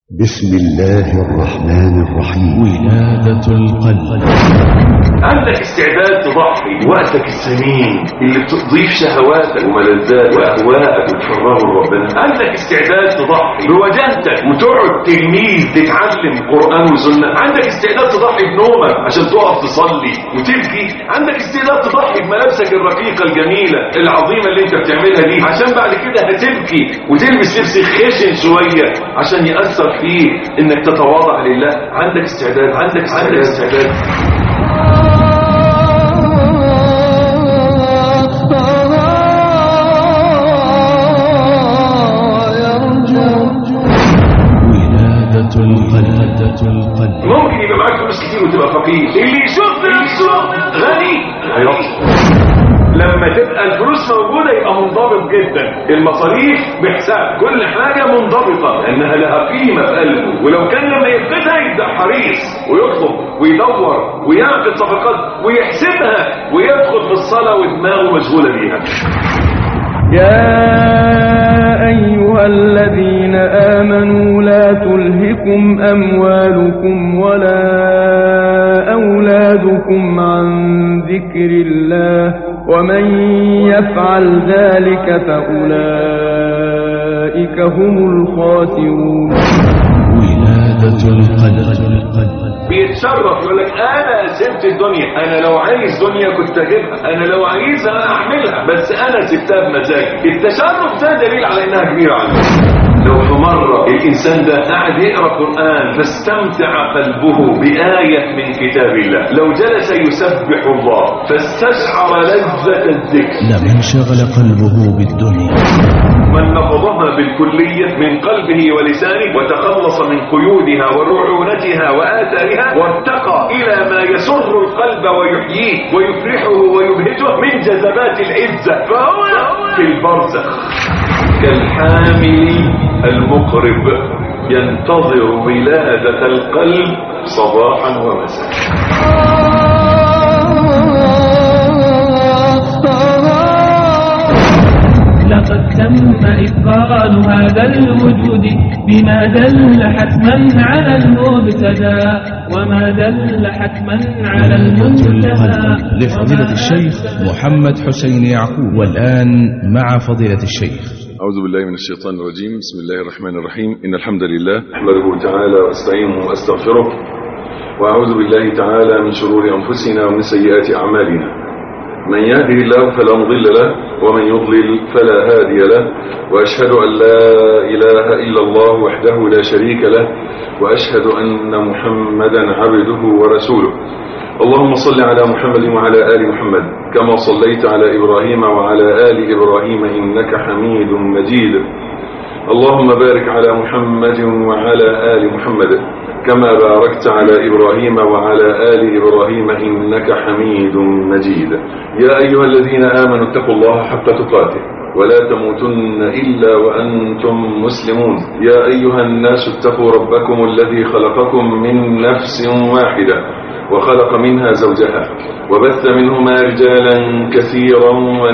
بسم الله الرحمن الرحيم ولادة القلب عندك استعداد تضحي بوقتك الثمين اللي بتضيف شهواتك وملذاتك واهواءك وتفرغه لربنا عندك استعداد تضحي بوجهتك وتقعد تلميذ تتعلم قران وسنه عندك استعداد تضحي بنومك عشان تقف تصلي وتبكي عندك استعداد تضحي بملابسك الرقيقه الجميله العظيمه اللي انت بتعملها دي عشان بعد كده هتبكي وتلبس لبس خشن شويه عشان ياثر فيك انك تتواضع لله عندك استعداد عندك عندك استعداد ولادة القلب القلب ممكن يبقى معاك فلوس كتير وتبقى فقير اللي يشوف نفسه غني هيطلع لما تبقى الفلوس موجودة يبقى منضبط جدا المصاريف بحساب كل حاجة منضبطة لأنها لها قيمة في قلبه ولو كان لما يفقدها يبدأ حريص ويطلب ويدور ويعقد صفقات ويحسبها ويدخل في الصلاة ودماغه مشغولة بيها يا أيها الذين آمنوا لا تلهكم أموالكم ولا أولادكم عن ذكر الله ومن يفعل ذلك فأولئك هم الخاسرون ولادة القلب القلب بيتشرف يقول لك انا سبت الدنيا انا لو عايز دنيا كنت اجيبها انا لو عايزها اعملها بس انا سبتها بمزاجي التشرف ده دليل على انها كبيره عنه لو في مرة الإنسان ده قاعد يقرأ قرآن فاستمتع قلبه بآية من كتاب الله لو جلس يسبح الله فاستشعر لذة الذكر لمن شغل قلبه بالدنيا من نفضها بالكلية من قلبه ولسانه وتخلص من قيودها ورعونتها وآثارها وارتقى إلى ما يسر القلب ويحييه ويفرحه ويبهجه من جذبات العزة فهو في البرزخ كالحامل المقرب ينتظر ولادة القلب صباحا ومساء لقد تم إفضال هذا الوجود بما دل حتما على المبتدا وما دل حتما على المنتهى لفضيلة الشيخ محمد حسين يعقوب والآن مع فضيلة الشيخ أعوذ بالله من الشيطان الرجيم بسم الله الرحمن الرحيم إن الحمد لله أحمده تعالى وأستعينه وأستغفره وأعوذ بالله تعالى من شرور أنفسنا ومن سيئات أعمالنا من يهده الله فلا مضل له ومن يضلل فلا هادي له وأشهد أن لا إله إلا الله وحده لا شريك له وأشهد أن محمدا عبده ورسوله اللهم صل على محمد وعلى آل محمد كما صليت على إبراهيم وعلى آل إبراهيم إنك حميد مجيد اللهم بارك على محمد وعلى آل محمد كما باركت على إبراهيم وعلى آل إبراهيم إنك حميد مجيد يا أيها الذين آمنوا اتقوا الله حق تقاته ولا تموتن إلا وأنتم مسلمون يا أيها الناس اتقوا ربكم الذي خلقكم من نفس واحدة وخلق منها زوجها وبث منهما رجالا كثيرا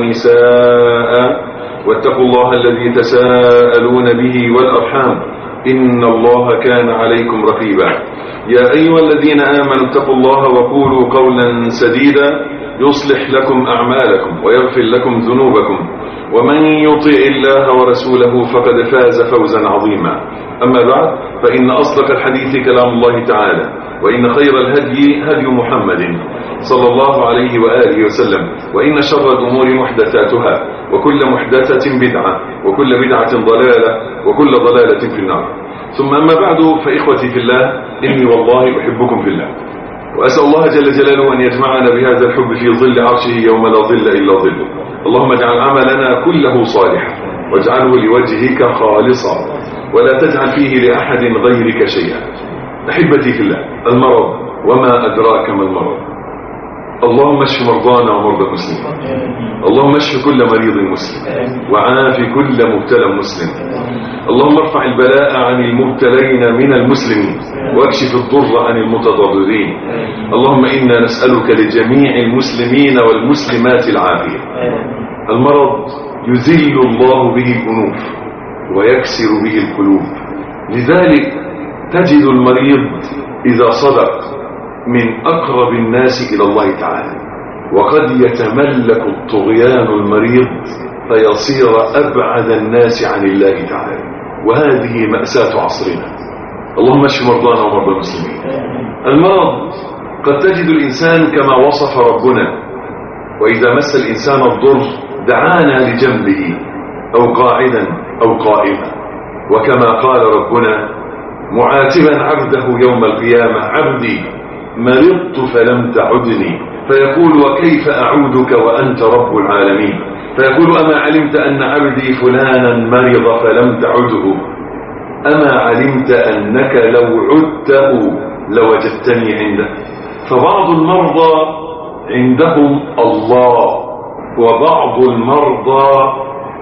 ونساء واتقوا الله الذي تساءلون به والأرحام إن الله كان عليكم رقيبا يا أيها الذين آمنوا اتقوا الله وقولوا قولا سديدا يصلح لكم أعمالكم ويغفر لكم ذنوبكم ومن يطع الله ورسوله فقد فاز فوزا عظيما أما بعد فإن أصدق الحديث كلام الله تعالى وإن خير الهدي هدي محمد صلى الله عليه وآله وسلم وإن شر الأمور محدثاتها وكل محدثة بدعة وكل بدعة ضلالة وكل ضلالة في النار ثم أما بعد فإخوتي في الله إني والله أحبكم في الله وأسأل الله جل جلاله أن يجمعنا بهذا الحب في ظل عرشه يوم لا ظل إلا ظله اللهم اجعل عملنا كله صالحا واجعله لوجهك خالصا ولا تجعل فيه لأحد غيرك شيئا أحبتي في الله المرض وما أدراك ما المرض اللهم اشف مرضانا ومرضى المسلمين اللهم اشف كل مريض مسلم وعاف كل مبتلى مسلم اللهم ارفع البلاء عن المبتلين من المسلمين واكشف الضر عن المتضررين اللهم إنا نسألك لجميع المسلمين والمسلمات العافية المرض يذل الله به الأنوف ويكسر به القلوب لذلك تجد المريض إذا صدق من أقرب الناس إلى الله تعالى وقد يتملك الطغيان المريض فيصير أبعد الناس عن الله تعالى وهذه مأساة عصرنا اللهم اشف مرضانا ومرضى المسلمين المرض قد تجد الإنسان كما وصف ربنا وإذا مس الإنسان الضر دعانا لجنبه أو قاعدا أو قائما وكما قال ربنا معاتبا عبده يوم القيامة عبدي مرضت فلم تعدني فيقول وكيف أعودك وأنت رب العالمين فيقول أما علمت أن عبدي فلانا مرض فلم تعده أما علمت أنك لو عدته لوجدتني عنده فبعض المرضى عندهم الله وبعض المرضى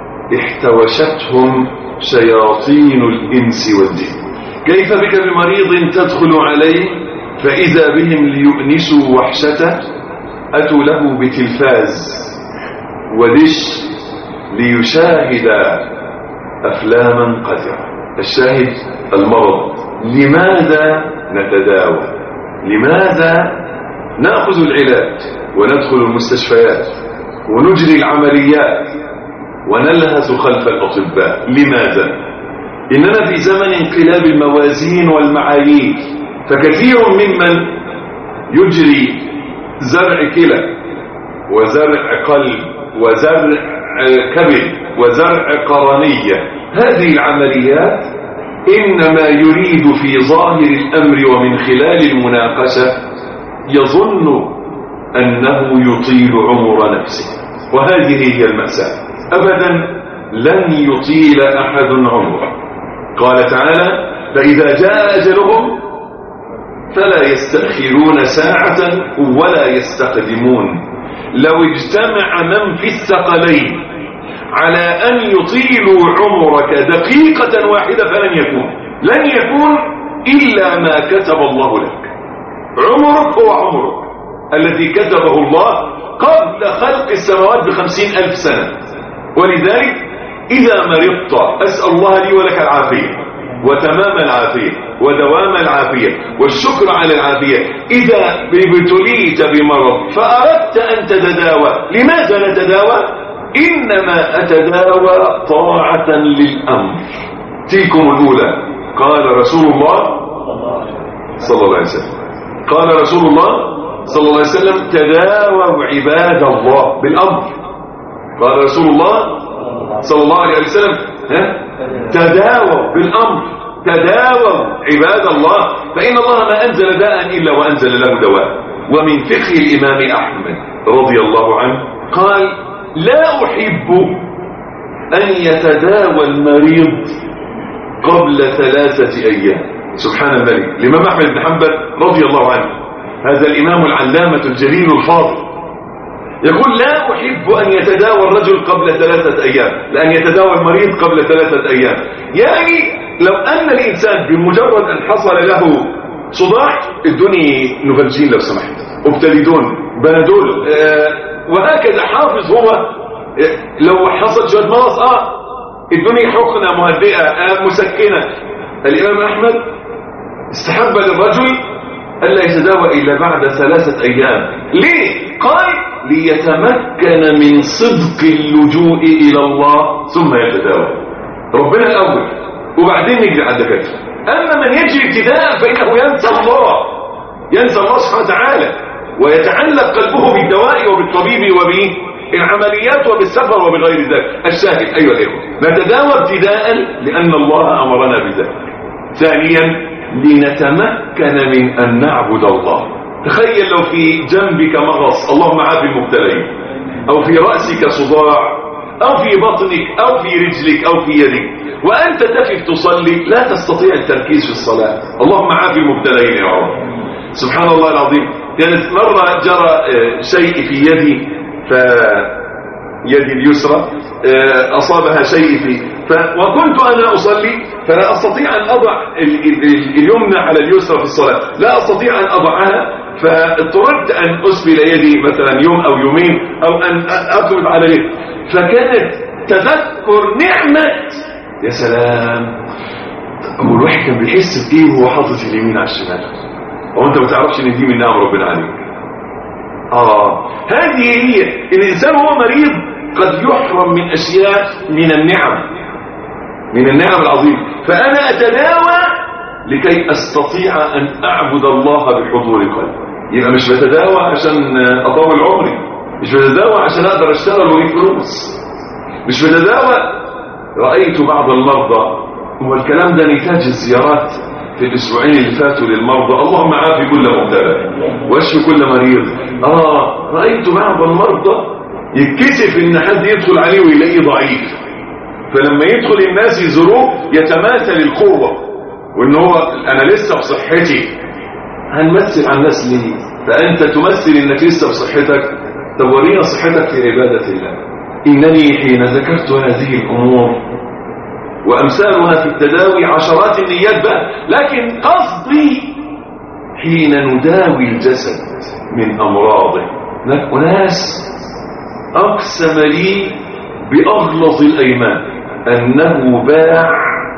احتوشتهم شياطين الإنس والجن كيف بك بمريض تدخل عليه فإذا بهم ليؤنسوا وحشته أتوا له بتلفاز ودش ليشاهد أفلاما قذرة الشاهد المرض لماذا نتداوى لماذا نأخذ العلاج وندخل المستشفيات ونجري العمليات ونلهث خلف الأطباء لماذا إننا في زمن انقلاب الموازين والمعايير فكثير ممن يجري زرع كلى وزرع قلب وزرع كبد وزرع قرنية هذه العمليات إنما يريد في ظاهر الأمر ومن خلال المناقشة يظن أنه يطيل عمر نفسه وهذه هي المأساة أبدا لن يطيل أحد عمره قال تعالى فإذا جاء أجلهم فلا يستأخرون ساعة ولا يستقدمون لو اجتمع من في الثقلين على أن يطيلوا عمرك دقيقة واحدة فلن يكون لن يكون إلا ما كتب الله لك عمرك هو عمرك الذي كتبه الله قبل خلق السماوات بخمسين ألف سنة ولذلك إذا مرضت أسأل الله لي ولك العافية وتمام العافية ودوام العافية والشكر على العافية إذا ابتليت بمرض فأردت أن تتداوى لماذا نتداوى إنما أتداوى طاعة للأمر تلكم الأولى قال رسول الله صلى الله عليه وسلم قال رسول الله صلى الله عليه وسلم تداووا عباد الله بالأمر قال رسول الله صلى الله عليه وسلم ها؟ تداووا بالأمر تداووا عباد الله فإن الله ما أنزل داء إلا وأنزل له دواء ومن فقه الإمام أحمد رضي الله عنه قال لا أحب أن يتداوى المريض قبل ثلاثة أيام سبحان الملك الإمام أحمد بن حنبل رضي الله عنه هذا الإمام العلامة الجليل الفاضل يقول لا أحب أن يتداوى الرجل قبل ثلاثة أيام لأن يتداوى المريض قبل ثلاثة أيام يعني لو أن الإنسان بمجرد أن حصل له صداع ادوني نوفالجين لو سمحت ابتليدون بنادول آه وهكذا حافظ هو آه لو حصل شوية مرض اه ادوني حقنة مهدئة آه مسكنة الإمام أحمد استحب للرجل ألا يتداوى إلا بعد ثلاثة أيام ليه؟ قال ليتمكن من صدق اللجوء إلى الله ثم يتداوى ربنا الأول وبعدين نجري على الدكاتره أما من يجري ابتداء فإنه ينسى الله ينسى الله سبحانه وتعالى ويتعلق قلبه بالدواء وبالطبيب وبالعمليات وبالسفر وبغير ذلك الشاهد أيها الإخوة نتداوى ابتداء لأن الله أمرنا بذلك ثانيا لنتمكن من أن نعبد الله تخيل لو في جنبك مغص اللهم عافي المبتلين أو في رأسك صداع أو في بطنك أو في رجلك أو في يدك وأنت تقف تصلي لا تستطيع التركيز في الصلاة اللهم عافي المبتلين يا رب سبحان الله العظيم كانت مرة جرى شيء في يدي ف يدي اليسرى أصابها شيء في ف... وكنت أنا أصلي فلا أستطيع أن أضع ال... ال... اليمنى على اليسرى في الصلاة لا أستطيع أن أضعها فاضطررت أن أسبل يدي مثلا يوم أو يومين أو أن أقلب على يدي فكانت تذكر نعمة يا سلام هو الواحد كان بيحس بايه وهو حاطط اليمين على الشمال هو انت ما تعرفش ان دي من نعم ربنا عليك اه هذه هي الانسان وهو مريض قد يحرم من اشياء من النعم من النعم العظيمه فانا اتداوى لكي استطيع ان اعبد الله بحضور قلبي يبقى مش بتداوى عشان اطول عمري مش بتداوى عشان اقدر اشتغل واجيب فلوس مش بتداوى رايت بعض المرضى هو الكلام ده نتاج الزيارات في الاسبوعين اللي فاتوا للمرضى اللهم عافي كل مبتلى واشفي كل مريض اه رايت بعض المرضى يتكسف ان حد يدخل عليه ويلاقيه ضعيف فلما يدخل الناس يزوروه يتماثل القوه وان هو انا لسه بصحتي هنمثل على الناس ليه فانت تمثل انك لسه بصحتك طب ورينا صحتك في عباده الله انني حين ذكرت هذه الامور وأمثالها في التداوي عشرات النيات بقى لكن قصدي حين نداوي الجسد من أمراضه هناك أناس أقسم لي بأغلظ الأيمان أنه باع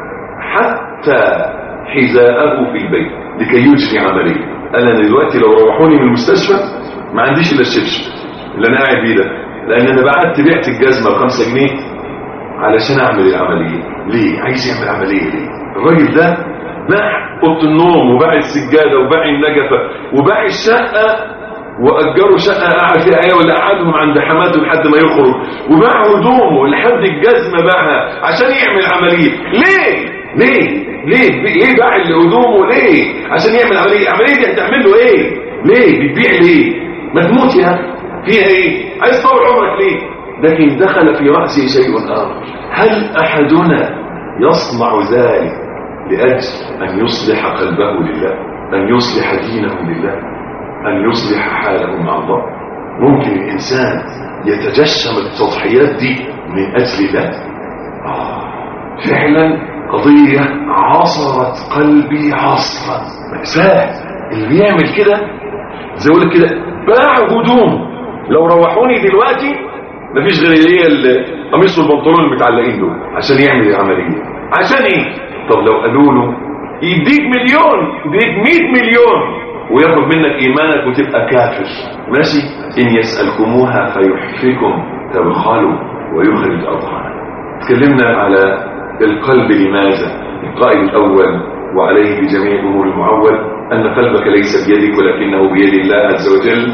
حتى حذاءه في البيت لكي يجري عملية أنا دلوقتي لو روحوني من المستشفى ما عنديش إلا الشبشب اللي أنا قاعد بيه ده لأن أنا بعت بعت الجزمة بخمسة جنيه علشان أعمل العملية ليه عايز يعمل عملية ليه الراجل ده باع اوضه النوم وباع السجاده وباع النجفه وباع الشقه واجروا شقه قعد فيها ايه ولا قعدهم عند حماته لحد ما يخرج وباع هدومه لحد الجزمه باعها عشان يعمل عمليه ليه ليه ليه ليه باع هدومه ليه عشان يعمل عمليه العمليه دي هتعمل له ايه ليه بتبيع ليه ما تموت يا فيها ايه عايز تطول عمرك ليه لكن دخل في راسه شيء اخر هل احدنا يصنع ذلك لأجل أن يصلح قلبه لله أن يصلح دينه لله أن يصلح حاله مع الله ممكن الإنسان يتجشم التضحيات دي من أجل الله آه فعلا قضية عصرت قلبي عصرا مأساة اللي بيعمل كده زي يقول كده باع هدوم لو روحوني دلوقتي مفيش غير اللي هي القميص والبنطلون المتعلقين دول عشان يعمل العملية عشان ايه طب لو قالوا له يديك مليون يديك 100 مليون وياخد منك ايمانك وتبقى كافر ماشي ان يسألكموها فيحفكم تبخلوا ويخرج اضغانا اتكلمنا على القلب لماذا القائد الاول وعليه بجميع الامور المعول ان قلبك ليس بيدك ولكنه بيد الله عز وجل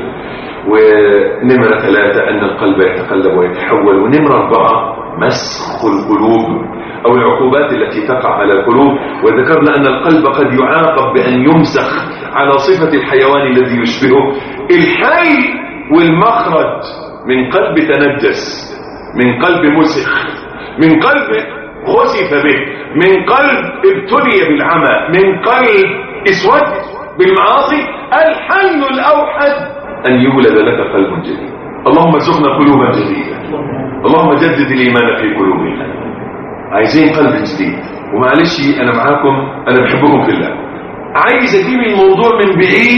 ونمرة ثلاثة أن القلب يتقلب ويتحول ونمرة أربعة مسخ القلوب أو العقوبات التي تقع على القلوب وذكرنا أن القلب قد يعاقب بأن يمسخ على صفة الحيوان الذي يشبهه الحي والمخرج من قلب تنجس من قلب مسخ من قلب خسف به من قلب ابتلي بالعمى من قلب اسود بالمعاصي الحي الأوحد أن يولد لك قلب جديد اللهم ارزقنا قلوبا جديدة اللهم جدد الإيمان في قلوبنا عايزين قلب جديد ومعلش أنا معاكم أنا بحبكم في الله عايز أجيب الموضوع من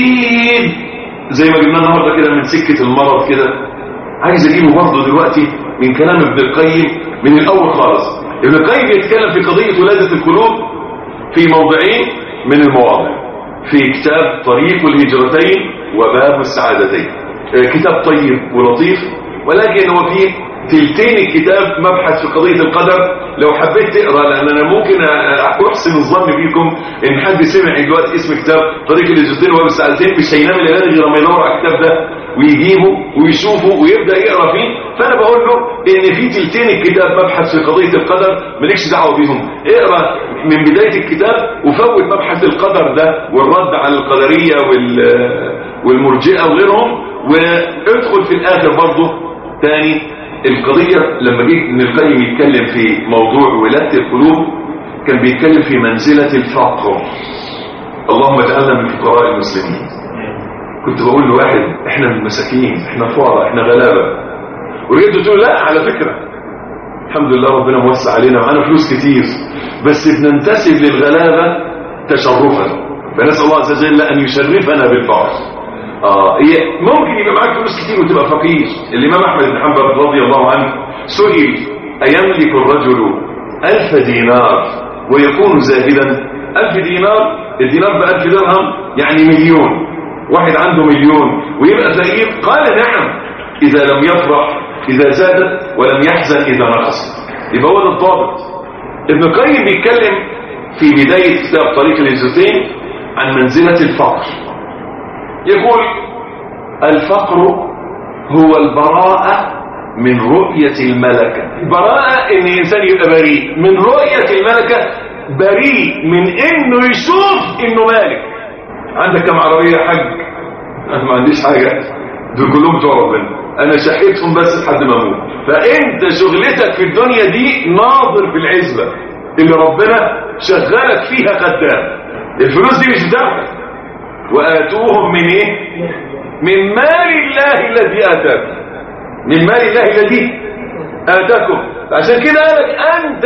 بعيد زي ما جبنا النهارده كده من سكة المرض كده عايز أجيبه برضه دلوقتي من كلام ابن القيم من الأول خالص ابن القيم بيتكلم في قضية ولادة القلوب في موضعين من المواضع في كتاب طريق الهجرتين وباب السعادتين كتاب طيب ولطيف ولكن هو فيه تلتين الكتاب مبحث في قضية القدر لو حبيت تقرأ لأن أنا ممكن أحسن الظن بيكم إن حد سمع دلوقتي اسم كتاب طريق الهجرتين وباب السعادتين مش هينام الليلة غير لما يدور على الكتاب ده ويجيبه ويشوفه ويبدأ يقرأ فيه فأنا بقول له إن في تلتين الكتاب مبحث في قضية القدر مالكش دعوة بيهم اقرأ من بداية الكتاب وفوت مبحث القدر ده والرد على القدرية وال والمرجئة وغيرهم وادخل في الآخر برضه تاني القضية لما جه ابن القيم يتكلم في موضوع ولادة القلوب كان بيتكلم في منزلة الفقر اللهم اجعلنا من فقراء المسلمين كنت بقول لواحد احنا من المساكين احنا فقراء احنا غلابة ورجعت قلت له لا على فكرة الحمد لله ربنا موسع علينا معانا فلوس كتير بس بننتسب للغلابة تشرفا فنسأل الله عز وجل أن يشرفنا بالفقر آه هي ممكن يبقى معاك فلوس كتير وتبقى فقير الإمام أحمد بن حنبل رضي الله عنه سئل أيملك الرجل ألف دينار ويكون زاهدا ألف دينار الدينار بألف درهم يعني مليون واحد عنده مليون ويبقى فقير قال نعم إذا لم يفرح إذا زاد ولم يحزن إذا نقص يبقى هو ده الضابط ابن القيم بيتكلم في بداية كتاب طريق الهجرتين عن منزلة الفقر يقول الفقر هو البراءة من رؤية الملكة براءة ان الانسان يبقى بريء من رؤية الملكة بريء من انه يشوف انه مالك عندك كم عربية يا حاج انا ما عنديش حاجة دول كلهم بتوع ربنا انا شحيتهم بس لحد ما اموت فانت شغلتك في الدنيا دي ناظر في العزبة اللي ربنا شغلك فيها خدام الفلوس دي مش بتاعتك واتوهم من ايه من مال الله الذي اتاكم من مال الله الذي اتاكم عشان كده قالك انت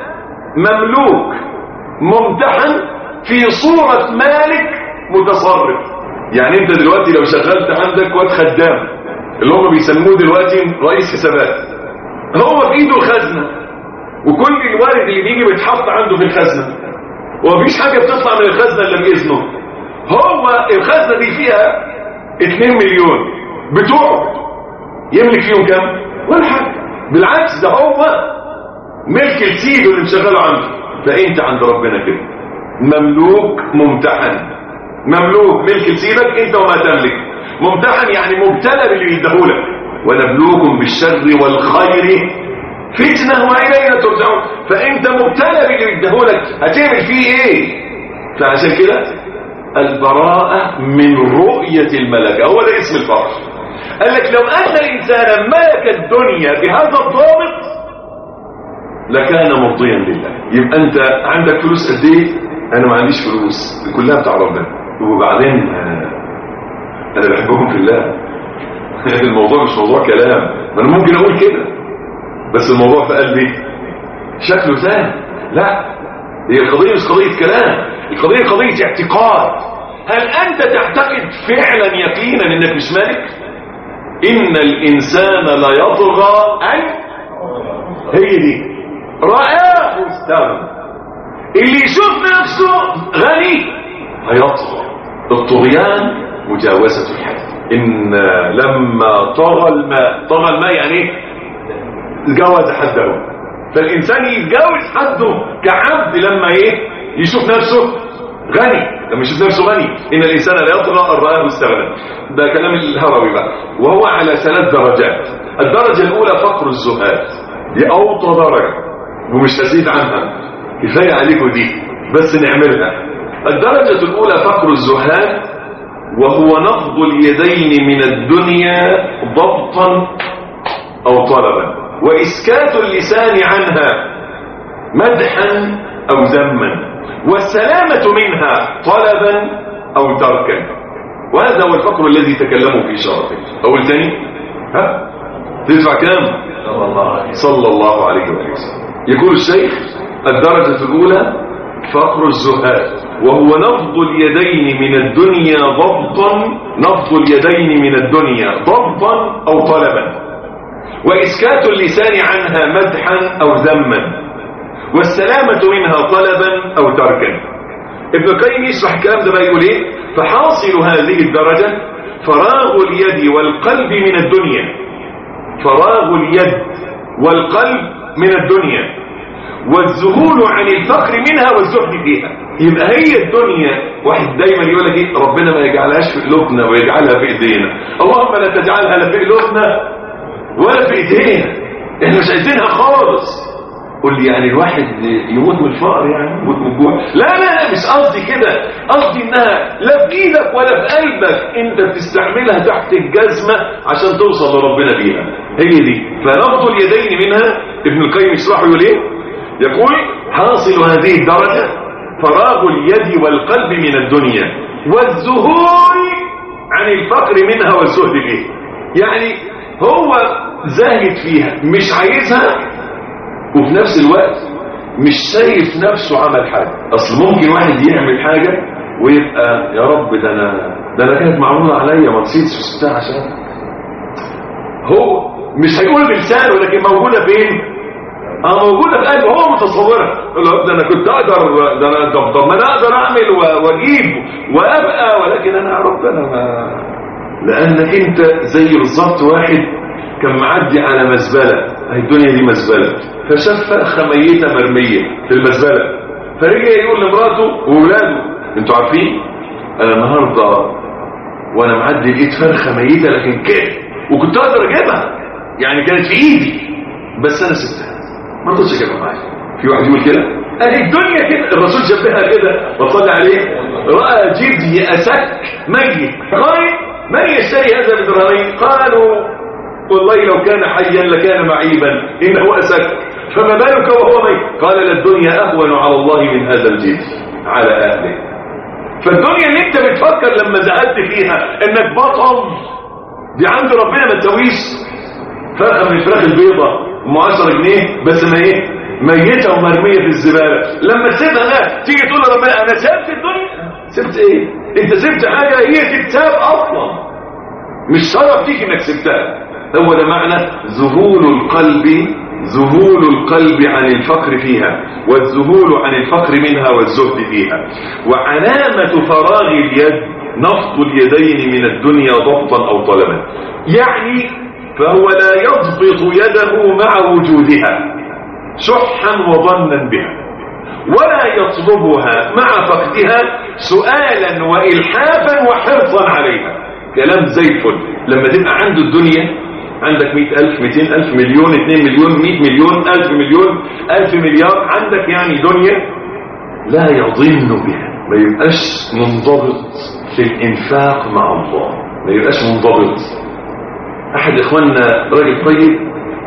مملوك ممتحن في صورة مالك متصرف يعني انت دلوقتي لو شغلت عندك واد خدام اللي هم بيسموه دلوقتي رئيس حسابات هو في ايده الخزنة وكل الوارد اللي بيجي بيتحط عنده في الخزنة ومفيش حاجة بتطلع من الخزنة الا بإذنه هو الخزنة دي فيها 2 مليون بتوعه يملك فيهم كام ولا حاجة بالعكس ده هو ملك لسيده اللي مشغله عنده فانت عند ربنا كده مملوك ممتحن مملوك ملك لسيدك انت وما تملك ممتحن يعني مبتلى باللي بيديهولك ونبلوكم بالشر والخير فتنة وإلينا ترجعون فانت مبتلى باللي بيديهولك هتعمل فيه ايه فعشان كده البراءة من رؤية الملكة هو ده اسم الفقر قال لك لو أن الإنسان ملك الدنيا بهذا الضابط لكان مرضيا لله يبقى أنت عندك فلوس قد ايه أنا ما عنديش فلوس دي كلها بتاع ربنا وبعدين آه، أنا بحبكم في الله الموضوع مش موضوع كلام ما أنا ممكن أقول كده بس الموضوع في قلبي شكله ثاني لا هي القضية مش قضية كلام القضية قضية اعتقاد هل أنت تعتقد فعلا يقينا إنك مش مالك إن الإنسان لا يطغى أن هي دي رآه استغنى اللي يشوف نفسه غني هيطغى الطغيان مجاوزة الحد إن لما طغى الماء طغى الماء يعني ايه جاوز حده فالإنسان يتجاوز حده كعبد لما ايه يشوف نفسه غني لما يشوف نفسه غني إن الإنسان لا يطغى أن رآه استغنى ده كلام الهروي بقى وهو على ثلاث درجات الدرجة الأولى فقر الزهاد دي أوطى درجة ومش هزيد عنها كفاية عليكم دي بس نعملها الدرجة الأولى فقر الزهاد وهو نفض اليدين من الدنيا ضبطا أو طلبا وإسكات اللسان عنها مدحا أو ذما والسلامة منها طلبا أو تركا وهذا هو الفقر الذي تكلموا في شرفه أول تاني ها تدفع كام صلى الله عليه وسلم يقول الشيخ الدرجة الأولى فقر الزهاد وهو نفض اليدين من الدنيا ضبطا نفض اليدين من الدنيا ضبطا أو طلبا وإسكات اللسان عنها مدحا أو ذما والسلامة منها طلبا أو تركا ابن القيم يشرح الكلام ده بقى يقول ايه فحاصل هذه الدرجة فراغ اليد والقلب من الدنيا فراغ اليد والقلب من الدنيا والذهول عن الفقر منها والزهد فيها يبقى هي الدنيا واحد دايما يقول لك ايه ربنا ما يجعلهاش في قلوبنا ويجعلها في ايدينا اللهم لا تجعلها لا في قلوبنا ولا في ايدينا احنا مش عايزينها خالص قول لي يعني الواحد يموت من الفقر يعني يموت من الجوع لا لا لا مش قصدي كده قصدي انها لا في ايدك ولا في قلبك انت بتستعملها تحت الجزمه عشان توصل لربنا بيها هي دي فنفض اليدين منها ابن القيم يشرحه يقول ايه يقول حاصل هذه الدرجة فراغ اليد والقلب من الدنيا والذهول عن الفقر منها والزهد فيه يعني هو زاهد فيها مش عايزها وفي نفس الوقت مش شايف نفسه عمل حاجة اصل ممكن واحد يعمل حاجة ويبقى يا رب ده انا ده انا كانت معمولة عليا ما نسيتش وسبتها عشان هو مش هيقول بلسانه لكن موجودة فين اه موجودة في قلبه هو متصورها يقول له ده انا كنت اقدر ده انا طب طب ما انا اقدر اعمل و- واجيب وابقى ولكن انا يا رب انا ما لانك انت زي بالظبط واحد كان معدي على مزبلة هي الدنيا دي مزبلة فشاف فرخة ميتة مرمية في المزبلة فرجع يقول لمراته وولاده انتوا عارفين انا النهارده وانا معدي لقيت فرخه ميته لكن كده وكنت اقدر اجيبها يعني كانت في ايدي بس انا سبتها ما رضيتش اجيبها معايا في واحد يقول كده اهي الدنيا كده الرسول شبهها كده وصلي عليه راى جدي اسك ميت قال من يشتري هذا بدرهمين قالوا والله لو كان حيا لكان معيبا انه اسك فما بالك وهو ميت قال للدنيا اهون على الله من هذا الجد على اهله فالدنيا اللي انت بتفكر لما زهدت فيها انك بطل دي عند ربنا ما تسويش فرخه من الفراخ البيضاء ام 10 جنيه بس ما ايه ميته ومرميه في الزباله لما تسيبها لا تيجي تقول لربنا انا سبت الدنيا سبت ايه انت سبت حاجه هي تتساب اصلا مش شرف فيك انك سبتها هو ده معنى ذهول القلب ذهول القلب عن الفقر فيها والذهول عن الفقر منها والزهد فيها وعلامة فراغ اليد نفض اليدين من الدنيا ضبطا أو طلبا يعني فهو لا يضبط يده مع وجودها شحا وظنا بها ولا يطلبها مع فقدها سؤالا وإلحافا وحرصا عليها كلام زي الفل لما تبقى عنده الدنيا عندك مئة ألف مئتين ألف مليون اتنين مليون مئة مليون ألف مليون ألف مليار عندك يعني دنيا لا يضن بها ما يبقاش منضبط في الإنفاق مع الله ما يبقاش منضبط أحد إخواننا راجل طيب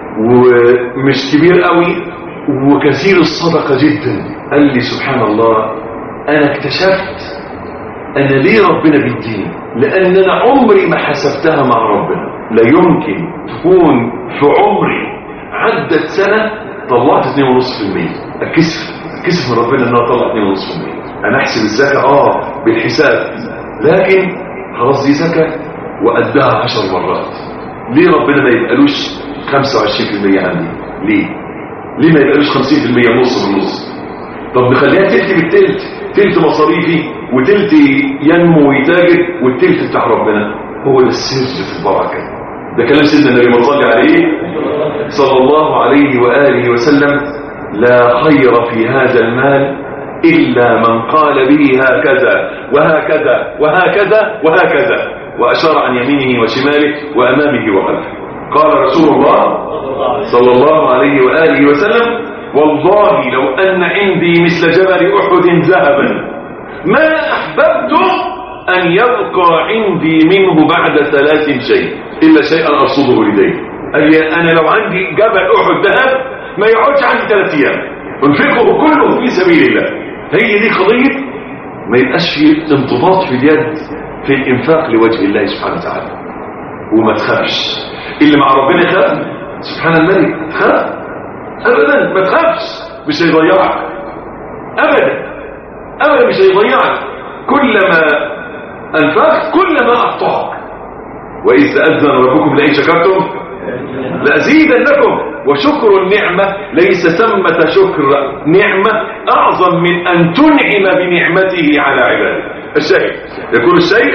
ومش كبير قوي وكثير الصدقة جدا قال لي سبحان الله أنا اكتشفت أنا ليه ربنا بيديني لأن أنا عمري ما حسبتها مع ربنا لا يمكن تكون في عمري عدت سنة طلعت 2.5% أكسف أكسف من ربنا أن أنا أطلع 2.5% أنا أحسب الزكاة آه بالحساب لكن خلاص دي زكاة وأدها 10 مرات ليه ربنا ما يبقالوش 25% عندي ليه ليه ما يبقالوش 50% نص بالنص طب نخليها تلت بالتلت تلت مصاريفي وتلت ينمو ويتاجر والتلت بتاع ربنا هو ده السر في البركه ده كلام سيدنا النبي ما صلى عليه صلى الله عليه وآله وسلم لا خير في هذا المال إلا من قال به هكذا وهكذا وهكذا وهكذا وأشار عن يمينه وشماله وأمامه وخلفه قال رسول الله صلى الله عليه وآله وسلم والله لو أن عندي مثل جبل أحد ذهبا ما أحببت أن يبقى عندي منه بعد ثلاث شيء إلا شيئا أرصده لدي أي أنا لو عندي جبل أحد ذهب ما يقعدش عندي ثلاث أيام انفقه كله في سبيل الله هي دي قضية ما يبقاش في انضباط في اليد في الإنفاق لوجه الله سبحانه وتعالى وما تخافش اللي مع ربنا يخاف سبحان الملك تخاف أبدا ما تخافش مش هيضيعك أبدا أبدا مش هيضيعك كلما أنفقت كلما أعطاك وإذ أذن ربكم لئن شكرتم لأزيدنكم وشكر النعمة ليس ثمة شكر نعمة أعظم من أن تنعم بنعمته على عباده الشيخ يقول الشيخ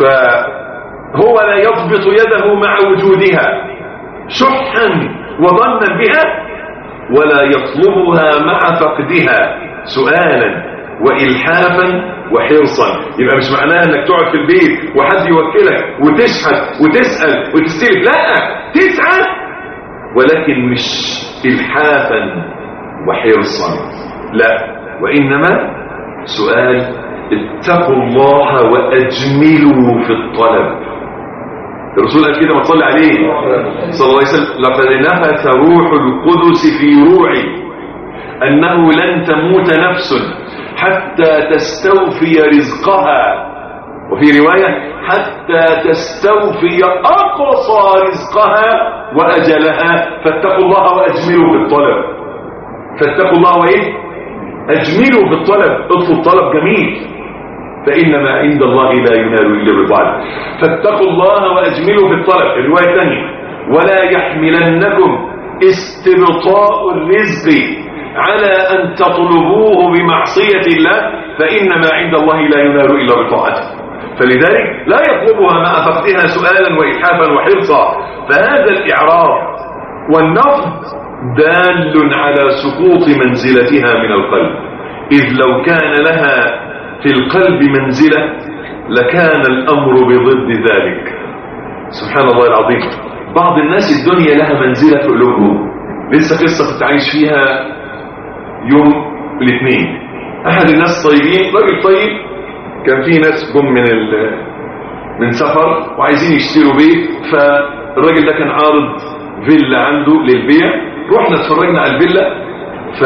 فهو لا يضبط يده مع وجودها شحا وظنا بها ولا يطلبها مع فقدها سؤالا وإلحافا وحرصا يبقى مش معناها انك تقعد في البيت وحد يوكلك وتشحت وتسأل وتستلف لا تسعى ولكن مش إلحافا وحرصا لا وإنما سؤال اتقوا الله وأجملوا في الطلب الرسول قال كده ما تصلي عليه صلى الله عليه وسلم لقد نفث روح القدس في روعي أنه لن تموت نفس حتى تستوفي رزقها وفي رواية حتى تستوفي أقصى رزقها وأجلها فاتقوا الله وأجملوا في الطلب فاتقوا الله وإيه أجملوا في الطلب اطلب الطلب جميل فإنما عند الله لا ينال إلا بالطلب فاتقوا الله وأجملوا في الطلب الرواية الثانية ولا يحملنكم استبطاء الرزق على أن تطلبوه بمعصية الله فإن ما عند الله لا ينال إلا بطاعته فلذلك لا يطلبها مع فقدها سؤالا وإلحافا وحرصا فهذا الإعراض والنفض دال على سقوط منزلتها من القلب إذ لو كان لها في القلب منزلة لكان الأمر بضد ذلك سبحان الله العظيم بعض الناس الدنيا لها منزلة في قلوبهم لسه قصة كنت عايش فيها يوم الاثنين أحد الناس طيبين راجل طيب كان في ناس جم من ال... من سفر وعايزين يشتروا بيت فالراجل ده كان عارض فيلا عنده للبيع رحنا اتفرجنا على الفيلا ف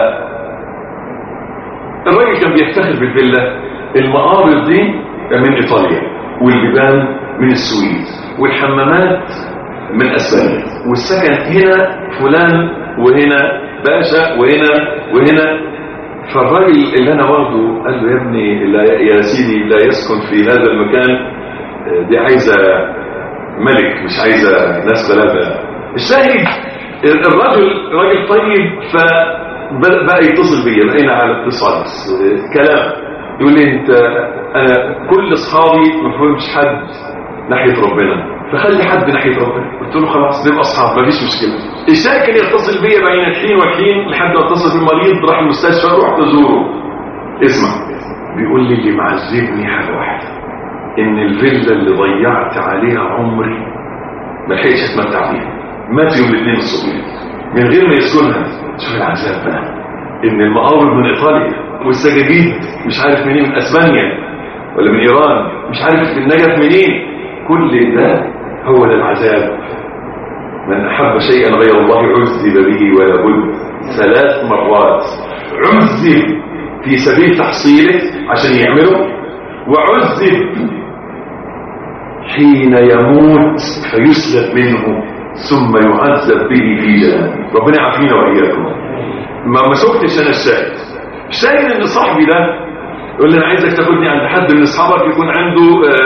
الراجل كان بيفتخر بالفيلا المقابر دي من ايطاليا والبيبان من السويد والحمامات من اسبانيا والسكن هنا فلان وهنا باشا وهنا وهنا فالراجل اللي انا واخده قال له يا ابني لا يا سيدي لا يسكن في هذا المكان دي عايزه ملك مش عايزه ناس بلادة الشاهد الراجل راجل طيب فبقى يتصل بيا بقينا على اتصال كلام يقول لي انت انا كل اصحابي ما فهمش حد ناحيه ربنا فخلي حد ناحيه ربنا قلت له خلاص نبقى اصحاب مفيش مشكله الشاهد كان يتصل بيا بين الحين والحين لحد ما اتصل بالمريض راح المستشفى رحت ازوره اسمع بيقول لي اللي معذبني حاجه واحده ان الفيلا اللي ضيعت عليها عمري ما لحقتش اتمتع بيها مات يوم الاثنين الصبح من غير ما يسكنها شوف العذاب بقى ان المقابر من ايطاليا والسجاجيد مش عارف منين من اسبانيا ولا من ايران مش عارف النجف منين كل ده هو ده العذاب من احب شيئا غير الله عذب به ولا بد ثلاث مرات عذب في سبيل تحصيله عشان يعمله وعذب حين يموت فيسلب منه ثم يعذب به في جهنم ربنا يعافينا واياكم ما ما شفتش انا الشاهد الشاهد ان صاحبي ده يقول لي انا عايزك تاخدني عند حد من اصحابك يكون عنده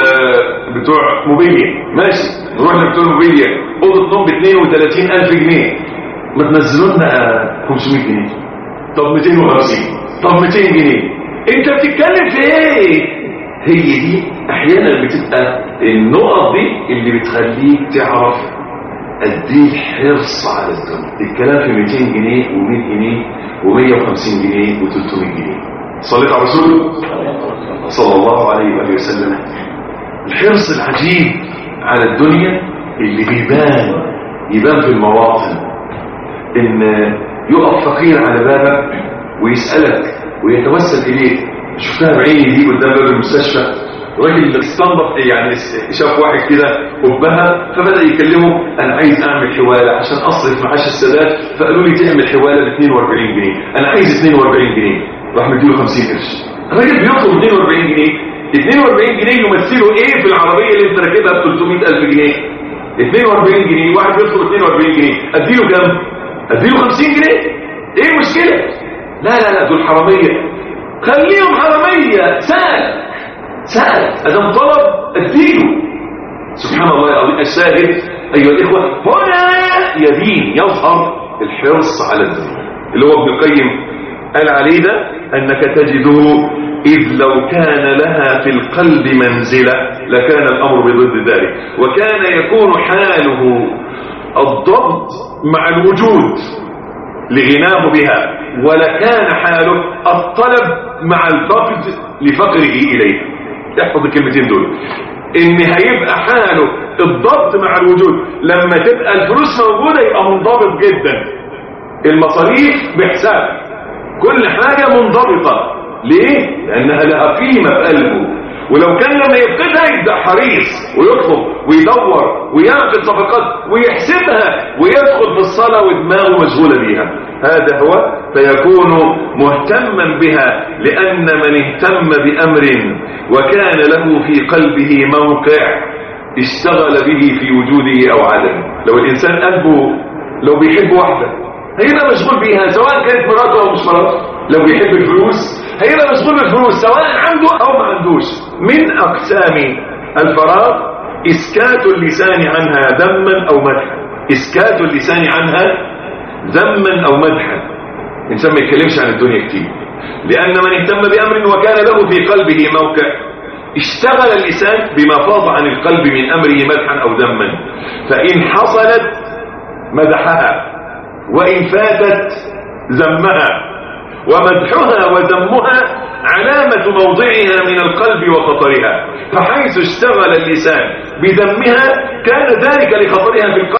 آه بتوع موبيليا ماشي نروح لبتوع موبيليا اوضه نوم ب 32000 جنيه ما تنزلوا لنا 500 جنيه طب 250 طب 200 جنيه انت بتتكلم في ايه هي دي احيانا بتبقى النقط دي اللي بتخليك تعرف قد ايه الحرص على الدنيا الكلام في 200 جنيه و100 جنيه و150 جنيه و300 جنيه صليت على رسول صلى الله عليه وآله وسلم الحرص العجيب على الدنيا اللي بيبان يبان في المواطن ان يقف فقير على بابك ويسألك ويتوسل إليك شفتها بعيني دي قدام باب المستشفى راجل استنضف يعني شاف واحد كده قبها فبدأ يكلمه انا عايز اعمل حوالة عشان اصرف معاش السادات فقالوا لي تعمل حوالة ب 42 جنيه انا عايز 42 جنيه راح مديله 50 قرش الراجل بيطلب 42 جنيه 42 جنيه يمثلوا ايه في العربية اللي انت راكبها ب 300000 جنيه 42 جنيه واحد بيطلب 42 جنيه اديله كام اديله 50 جنيه ايه المشكلة لا لا لا دول حرامية خليهم حرامية سأل سأل ادم طلب اديله سبحان الله العظيم الشاهد ايها الاخوه هنا يدين يظهر الحرص على الدنيا اللي هو ابن القيم قال عليه ده انك تجده اذ لو كان لها في القلب منزله لكان الامر بضد ذلك وكان يكون حاله الضبط مع الوجود لغناه بها ولكان حاله الطلب مع الفقد لفقره اليه احفظ الكلمتين دول ان هيبقى حاله الضبط مع الوجود لما تبقى الفلوس موجودة يبقى منضبط جدا المصاريف بحساب كل حاجة منضبطة ليه؟ لأنها لها قيمة في قلبه ولو كان لما يفقدها يبدأ حريص ويطلب ويدور ويعقد صفقات ويحسبها ويدخل في الصلاة ودماغه مشغولة بيها هذا هو فيكون مهتما بها لأن من اهتم بأمر وكان له في قلبه موقع اشتغل به في وجوده أو عدمه لو الإنسان قلبه لو بيحب واحدة هيبقى مشغول بيها سواء كانت مراته أو مش مراته لو بيحب الفلوس هيبقى مشغول بالفلوس سواء عنده أو ما عندوش من أقسام الفراغ إسكات اللسان عنها ذما أو مدحا إسكات اللسان عنها ذما أو مدحا إنسان ما يتكلمش عن الدنيا كتير لأن من اهتم بأمر وكان له في قلبه موقع اشتغل اللسان بما فاض عن القلب من أمره مدحا أو ذما فإن حصلت مدحها وإن فاتت ذمها ومدحها وذمها علامة موضعها من القلب وخطرها فحيث اشتغل اللسان بذمها كان ذلك لخطرها في القلب